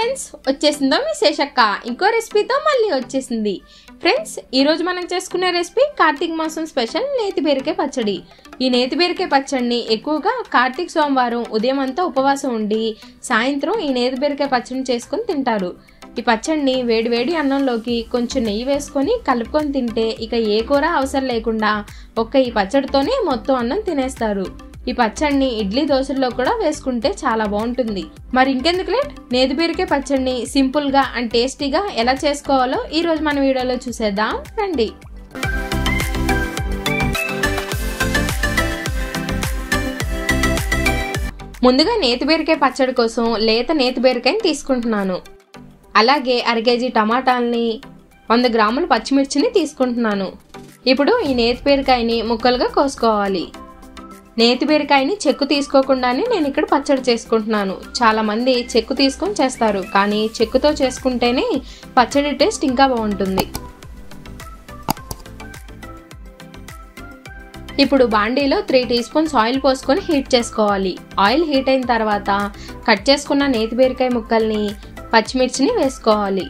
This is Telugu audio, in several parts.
ఫ్రెండ్స్ వచ్చేసిందో మీ శేషక్క ఇంకో రెసిపీతో మళ్ళీ వచ్చేసింది ఫ్రెండ్స్ ఈరోజు మనం చేసుకునే రెసిపీ కార్తీక మాసం స్పెషల్ నేతి బీరకాయ పచ్చడి ఈ నేతి బీరకాయ పచ్చడిని ఎక్కువగా కార్తీక సోమవారం ఉదయం అంతా ఉపవాసం ఉండి సాయంత్రం ఈ నేతి బీరకాయ పచ్చడిని చేసుకొని తింటారు ఈ పచ్చడిని వేడివేడి అన్నంలోకి కొంచెం నెయ్యి వేసుకొని కలుపుకొని తింటే ఇక ఏ కూర అవసరం లేకుండా ఒక్క ఈ పచ్చడితోనే మొత్తం అన్నం తినేస్తారు ఈ పచ్చడిని ఇడ్లీ దోశల్లో కూడా వేసుకుంటే చాలా బాగుంటుంది మరి ఇంకెందుకు లేట్ నేతి బీరకాయ పచ్చడిని సింపుల్గా అండ్ టేస్టీగా ఎలా చేసుకోవాలో ఈ రోజు మన వీడియోలో చూసేద్దాం రండి ముందుగా నేతి బీరకాయ పచ్చడి కోసం లేత నేతి బీరకాయని తీసుకుంటున్నాను అలాగే అర కేజీ టమాటాలని వంద గ్రాముల పచ్చిమిర్చిని తీసుకుంటున్నాను ఇప్పుడు ఈ నేతి బీరకాయని ముక్కలుగా కోసుకోవాలి నేతి బీరకాయని చెక్కు తీసుకోకుండానే నేను ఇక్కడ పచ్చడి చేసుకుంటున్నాను చాలా మంది చెక్కు తీసుకొని చేస్తారు కానీ చెక్కుతో చేసుకుంటేనే పచ్చడి టేస్ట్ ఇంకా బాగుంటుంది ఇప్పుడు బాండీలో త్రీ టీ స్పూన్స్ ఆయిల్ పోసుకొని హీట్ చేసుకోవాలి ఆయిల్ హీట్ అయిన తర్వాత కట్ చేసుకున్న నేతి బీరకాయ ముక్కల్ని పచ్చిమిర్చిని వేసుకోవాలి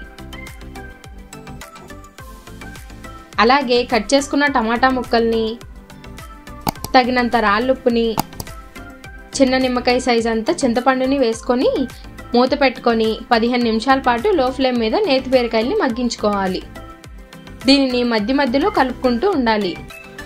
అలాగే కట్ చేసుకున్న టమాటా ముక్కల్ని తగినంత రాళ్ళుప్పుని చిన్న నిమ్మకాయ సైజ్ అంతా చింతపండుని వేసుకొని మూత పెట్టుకొని పదిహేను నిమిషాల పాటు లో ఫ్లేమ్ మీద నేతి బీరకాయల్ని మగ్గించుకోవాలి దీనిని మధ్య మధ్యలో కలుపుకుంటూ ఉండాలి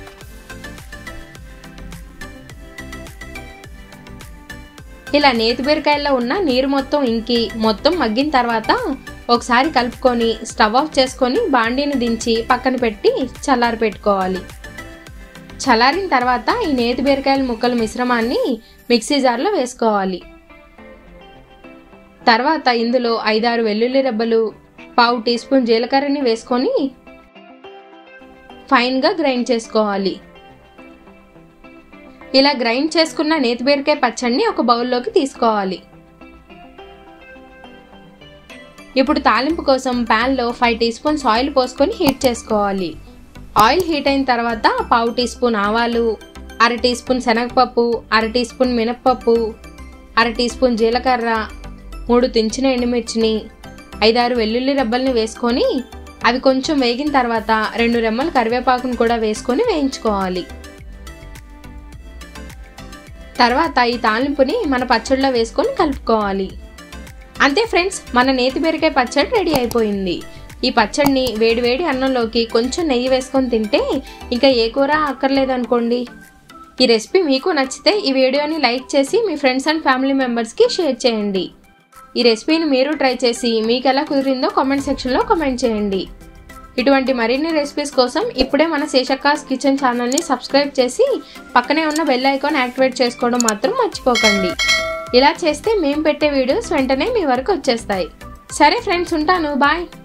ఇలా నేతి బీరకాయల్లో ఉన్న నీరు మొత్తం ఇంకి మొత్తం మగ్గిన తర్వాత ఒకసారి కలుపుకొని స్టవ్ ఆఫ్ చేసుకొని బాండీని దించి పక్కన పెట్టి చల్లారి పెట్టుకోవాలి చల్లారిన తర్వాత ఈ నేతి బీరకాయల ముక్కల మిశ్రమాన్ని మిక్సీ జార్లో వేసుకోవాలి తర్వాత ఇందులో ఐదారు వెల్లుల్లి రెబ్బలు పావు టీ స్పూన్ జీలకర్రని వేసుకొని ఫైన్గా గ్రైండ్ చేసుకోవాలి ఇలా గ్రైండ్ చేసుకున్న నేతి బీరకాయ పచ్చడిని ఒక బౌల్లోకి తీసుకోవాలి ఇప్పుడు తాలింపు కోసం ప్యాన్లో ఫైవ్ టీ స్పూన్స్ ఆయిల్ పోసుకొని హీట్ చేసుకోవాలి ఆయిల్ హీట్ అయిన తర్వాత పావు టీ స్పూన్ ఆవాలు అర టీ స్పూన్ శనగపప్పు అర టీ స్పూన్ మినప్పప్పు అర టీ స్పూన్ జీలకర్ర మూడు తించిన ఎండుమిర్చిని ఐదారు వెల్లుల్లి రెబ్బల్ని వేసుకొని అవి కొంచెం వేగిన తర్వాత రెండు రెమ్మల కరివేపాకును కూడా వేసుకొని వేయించుకోవాలి తర్వాత ఈ తాలింపుని మన పచ్చడిలో వేసుకొని కలుపుకోవాలి అంతే ఫ్రెండ్స్ మన నేతి బీరకాయ పచ్చడి రెడీ అయిపోయింది ఈ పచ్చడిని వేడివేడి అన్నంలోకి కొంచెం నెయ్యి వేసుకొని తింటే ఇంకా ఏ కూర అక్కర్లేదనుకోండి ఈ రెసిపీ మీకు నచ్చితే ఈ వీడియోని లైక్ చేసి మీ ఫ్రెండ్స్ అండ్ ఫ్యామిలీ మెంబర్స్కి షేర్ చేయండి ఈ రెసిపీని మీరు ట్రై చేసి మీకు ఎలా కుదిరిందో కామెంట్ సెక్షన్లో కామెంట్ చేయండి ఇటువంటి మరిన్ని రెసిపీస్ కోసం ఇప్పుడే మన శేషక్కాస్ కిచెన్ ఛానల్ని సబ్స్క్రైబ్ చేసి పక్కనే ఉన్న బెల్ ఐకాన్ యాక్టివేట్ చేసుకోవడం మాత్రం మర్చిపోకండి ఇలా చేస్తే మేము పెట్టే వీడియోస్ వెంటనే మీ వరకు వచ్చేస్తాయి సరే ఫ్రెండ్స్ ఉంటాను బాయ్